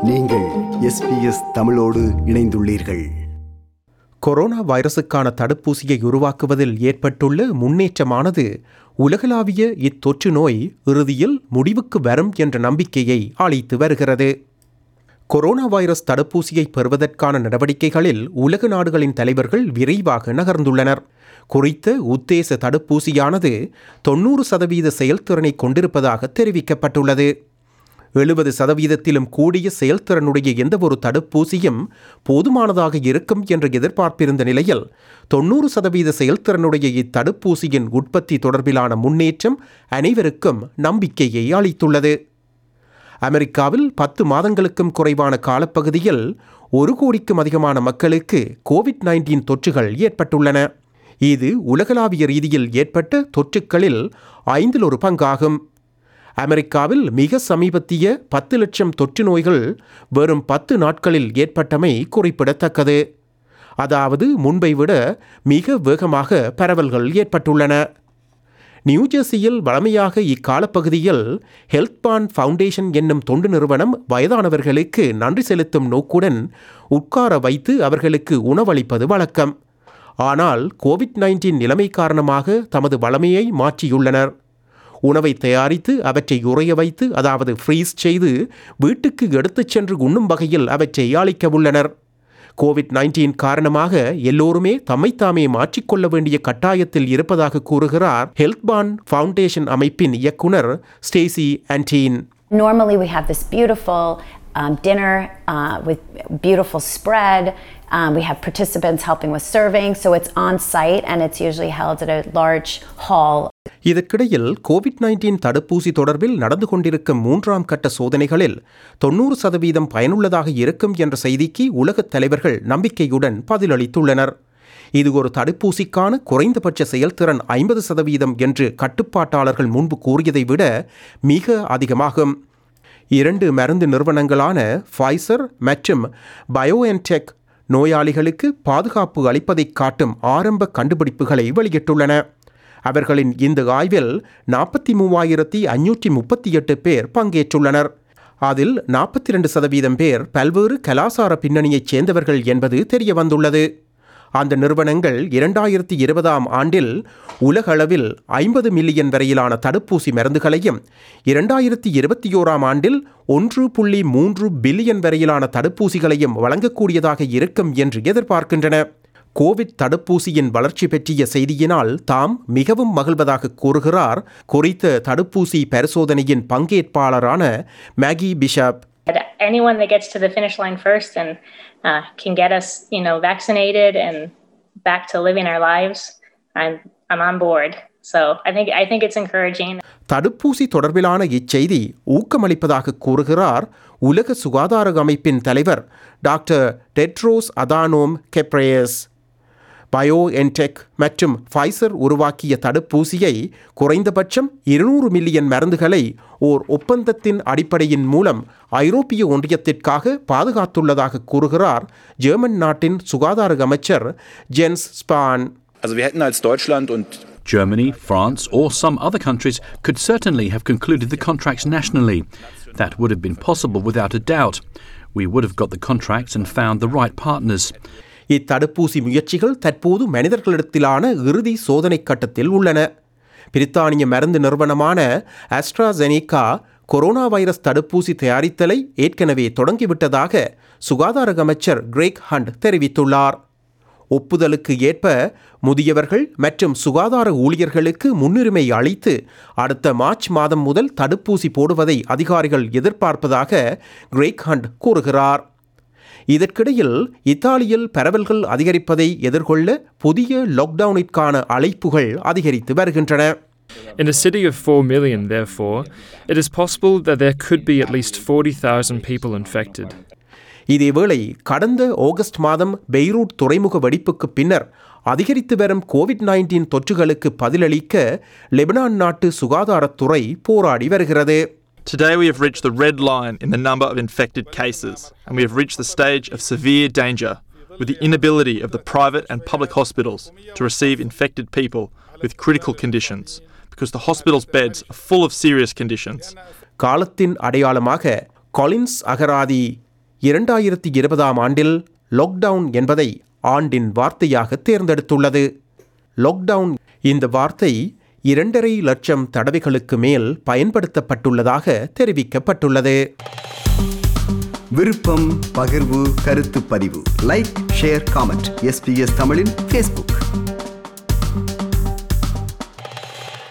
நீங்கள் எஸ்பிஎஸ் தமிழோடு இணைந்துள்ளீர்கள் கொரோனா வைரசுக்கான தடுப்பூசியை உருவாக்குவதில் ஏற்பட்டுள்ள முன்னேற்றமானது உலகளாவிய இத்தொற்று நோய் இறுதியில் முடிவுக்கு வரும் என்ற நம்பிக்கையை அளித்து வருகிறது கொரோனா வைரஸ் தடுப்பூசியை பெறுவதற்கான நடவடிக்கைகளில் உலக நாடுகளின் தலைவர்கள் விரைவாக நகர்ந்துள்ளனர் குறித்த உத்தேச தடுப்பூசியானது தொண்ணூறு சதவீத செயல்திறனை கொண்டிருப்பதாக தெரிவிக்கப்பட்டுள்ளது எழுபது சதவீதத்திலும் கூடிய செயல்திறனுடைய எந்தவொரு தடுப்பூசியும் போதுமானதாக இருக்கும் என்ற எதிர்பார்ப்பிருந்த நிலையில் தொண்ணூறு சதவீத செயல்திறனுடைய இத்தடுப்பூசியின் உற்பத்தி தொடர்பிலான முன்னேற்றம் அனைவருக்கும் நம்பிக்கையை அளித்துள்ளது அமெரிக்காவில் பத்து மாதங்களுக்கும் குறைவான காலப்பகுதியில் ஒரு கோடிக்கும் அதிகமான மக்களுக்கு கோவிட் நைன்டீன் தொற்றுகள் ஏற்பட்டுள்ளன இது உலகளாவிய ரீதியில் ஏற்பட்ட தொற்றுக்களில் ஐந்தில் ஒரு பங்காகும் அமெரிக்காவில் மிக சமீபத்திய பத்து லட்சம் தொற்று நோய்கள் வெறும் பத்து நாட்களில் ஏற்பட்டமை குறிப்பிடத்தக்கது அதாவது முன்பை விட மிக வேகமாக பரவல்கள் ஏற்பட்டுள்ளன நியூஜெர்சியில் வழமையாக இக்காலப்பகுதியில் ஹெல்த்பான் ஃபவுண்டேஷன் என்னும் தொண்டு நிறுவனம் வயதானவர்களுக்கு நன்றி செலுத்தும் நோக்குடன் உட்கார வைத்து அவர்களுக்கு உணவளிப்பது வழக்கம் ஆனால் கோவிட் நைன்டீன் நிலைமை காரணமாக தமது வளமையை மாற்றியுள்ளனர் உணவை தயாரித்து அவற்றை உறைய வைத்து அதாவது ஃப்ரீஸ் செய்து வீட்டுக்கு எடுத்துச் சென்று உண்ணும் வகையில் அவற்றை அளிக்க உள்ளனர் கோவிட் நைன்டீன் காரணமாக எல்லோருமே தம்மைத்தாமே மாற்றிக்கொள்ள வேண்டிய கட்டாயத்தில் இருப்பதாக கூறுகிறார் ஹெல்த்பான் ஃபவுண்டேஷன் அமைப்பின் இயக்குனர் Stacey Anteen Normally, we have this beautiful um, dinner uh, with beautiful spread. Um, we have participants helping with serving, so it's on site and it's usually held at a large hall. இதற்கிடையில் Covid nineteen தடுப்பூசி தொடர்பில் நடந்து கொண்டிருக்கும் மூன்றாம் கட்ட சோதனைகளில் தொண்ணூறு சதவீதம் பயனுள்ளதாக இருக்கும் என்ற செய்திக்கு உலகத் தலைவர்கள் நம்பிக்கையுடன் பதிலளித்துள்ளனர் இது ஒரு தடுப்பூசிக்கான குறைந்தபட்ச செயல்திறன் ஐம்பது சதவீதம் என்று கட்டுப்பாட்டாளர்கள் முன்பு கூறியதை விட மிக அதிகமாகும் இரண்டு மருந்து நிறுவனங்களான ஃபைசர் மற்றும் பயோஎன்டெக் நோயாளிகளுக்கு பாதுகாப்பு அளிப்பதைக் காட்டும் ஆரம்ப கண்டுபிடிப்புகளை வெளியிட்டுள்ளன அவர்களின் இந்த ஆய்வில் நாற்பத்தி மூவாயிரத்தி ஐநூற்றி முப்பத்தி எட்டு பேர் பங்கேற்றுள்ளனர் அதில் நாற்பத்தி ரெண்டு சதவீதம் பேர் பல்வேறு கலாசார பின்னணியைச் சேர்ந்தவர்கள் என்பது தெரிய வந்துள்ளது அந்த நிறுவனங்கள் இரண்டாயிரத்தி இருபதாம் ஆண்டில் உலகளவில் ஐம்பது மில்லியன் வரையிலான தடுப்பூசி மருந்துகளையும் இரண்டாயிரத்தி இருபத்தி ஓராம் ஆண்டில் ஒன்று புள்ளி மூன்று பில்லியன் வரையிலான தடுப்பூசிகளையும் வழங்கக்கூடியதாக இருக்கும் என்று எதிர்பார்க்கின்றன கோவிட் தடுப்பூசியின் வளர்ச்சி பற்றிய செய்தியினால் தாம் மிகவும் மகிழ்வதாக கூறுகிறார் குறித்த தடுப்பூசி பரிசோதனையின் பங்கேற்பாளரான Maggie Bishop But anyone that gets to the finish line first and uh, can get us, you know, vaccinated and back to living our lives, I'm I'm on board. So I think I think it's encouraging. தடுப்பூசி தொடர்பிலான இச்செய்தி ஊக்கமளிப்பதாக கூறுகிறார் உலக சுகாதார அமைப்பின் தலைவர் doctor Tedros Adhanom Ghebreyesus BioNTech மற்றும் ஃபைசர் உருவாக்கிய தடுப்பூசியை குறைந்தபட்சம் இருநூறு மில்லியன் மருந்துகளை ஓர் ஒப்பந்தத்தின் அடிப்படையின் மூலம் ஐரோப்பிய ஒன்றியத்திற்காக பாதுகாத்துள்ளதாக கூறுகிறார் ஜெர்மன் நாட்டின் சுகாதார அமைச்சர் Jens Spahn Also wir hätten als Deutschland und Germany, France, or some other countries could certainly have concluded the contracts nationally. That would have been possible without a doubt. We would have got the contracts and found the right partners. இத்தடுப்பூசி முயற்சிகள் தற்போது மனிதர்களிடத்திலான இறுதி சோதனை கட்டத்தில் உள்ளன பிரித்தானிய மருந்து நிறுவனமான ஆஸ்ட்ராசெனிகா கொரோனா வைரஸ் தடுப்பூசி தயாரித்தலை ஏற்கனவே தொடங்கிவிட்டதாக சுகாதார அமைச்சர் கிரேக் ஹண்ட் தெரிவித்துள்ளார் ஒப்புதலுக்கு ஏற்ப முதியவர்கள் மற்றும் சுகாதார ஊழியர்களுக்கு முன்னுரிமை அளித்து அடுத்த மார்ச் மாதம் முதல் தடுப்பூசி போடுவதை அதிகாரிகள் எதிர்பார்ப்பதாக கிரேக் ஹண்ட் கூறுகிறார் இதற்கிடையில் இத்தாலியில் பரவல்கள் அதிகரிப்பதை எதிர்கொள்ள புதிய லாக்டவுனிற்கான அழைப்புகள் அதிகரித்து வருகின்றன In a city of 4 million, therefore, it is possible that there could be at least 40,000 people infected. இதேவேளை கடந்த ஆகஸ்ட் மாதம் பெய்ரூட் துறைமுக வெடிப்புக்கு பின்னர் அதிகரித்து வரும் கோவிட் நைன்டீன் தொற்றுகளுக்கு பதிலளிக்க லெபனான் நாட்டு சுகாதாரத்துறை போராடி வருகிறது Today we have reached the red line in the number of infected cases, and we have reached the stage of severe danger with the inability of the private and public hospitals to receive infected people with critical conditions because the hospital's beds are full of serious conditions. காலத்தின் அடையாளமாக Collins அகராதி இரண்டாயிரத்தி இருபதாம் ஆண்டில் lockdown என்பதை ஆண்டின் வார்த்தையாக தேர்ந்தெடுத்துள்ளது lockdown இந்த வார்த்தை இரண்டரை லட்சம் தடவைகளுக்கு மேல் பயன்படுத்தப்பட்டுள்ளதாக தெரிவிக்கப்பட்டுள்ளது விருப்பம் பகிர்வு கருத்து பதிவு லைக் ஷேர் காமெண்ட் எஸ்பிஎஸ் தமிழின் ஃபேஸ்புக்